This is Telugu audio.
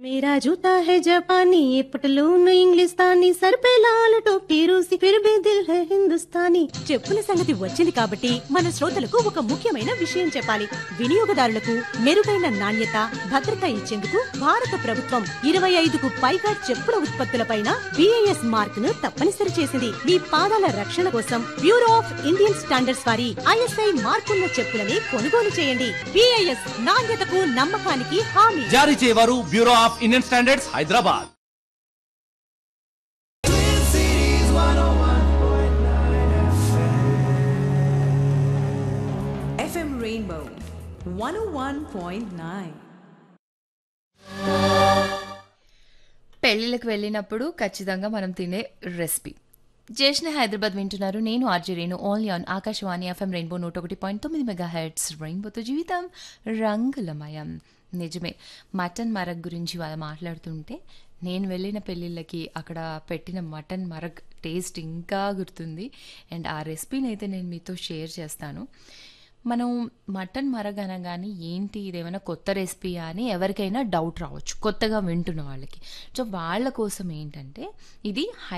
मेरा जूता है जापानी ये पटलून इंग्लिस्तानी सर पे लाल टोपी रूसी फिर भी दिल है हिंदुस्तानी చెప్పుల సంగతి వచ్చింది కాబట్టి మన శ్రోతలకు ఒక ముఖ్యమైన విషయం చెప్పాలి వినియోగదారులకు మెరుగైన నాణ్యత భద్రత ఇచ్చేందుకు భారత ప్రభుత్వం ఇరవై ఐదుకు పైగా చెప్పుల ఉత్పత్తులపైన బిఐఎస్ మార్క్ ను తప్పనిసరి చేసింది మీ పాదాల రక్షణ కోసం బ్యూరో ఆఫ్ ఇండియన్ స్టాండర్డ్స్ వారి ఐఎస్ఐ మార్కున్న చెప్పులని కొనుగోలు చేయండి బిఐఎస్ నాణ్యతకు నమ్మకానికి హామీ జారీ చేయవారు bureau of Indian standards Hyderabad FM Rainbow 101.9. పెళ్ళిళ్ళకి వెళ్ళినప్పుడు ఖచ్చితంగా మనం తినే రెసిపీ జేష్ణ హైదరాబాద్ వింటున్నారు నేను RJ Renu only on Akashvani FM rainbow నూట ఒకటి పాయింట్ తొమ్మిది మెగా హెడ్స్ రెయిన్బోతో జీవితం రంగులమయం నిజమే మటన్ మరగ్ గురించి వాళ్ళు మాట్లాడుతుంటే నేను వెళ్ళిన పెళ్ళిళ్ళకి అక్కడ పెట్టిన మటన్ మరగ్ టేస్ట్ ఇంకా గుర్తుంది అండ్ ఆ రెసిపీని అయితే నేను మీతో షేర్ చేస్తాను మనం మటన్ మరగ్ అనగానే ఏంటి ఇదేమైనా కొత్త రెసిపీయా అని ఎవరికైనా డౌట్ రావచ్చు కొత్తగా వింటున్న వాళ్ళకి సో వాళ్ళ కోసం ఏంటంటే ఇది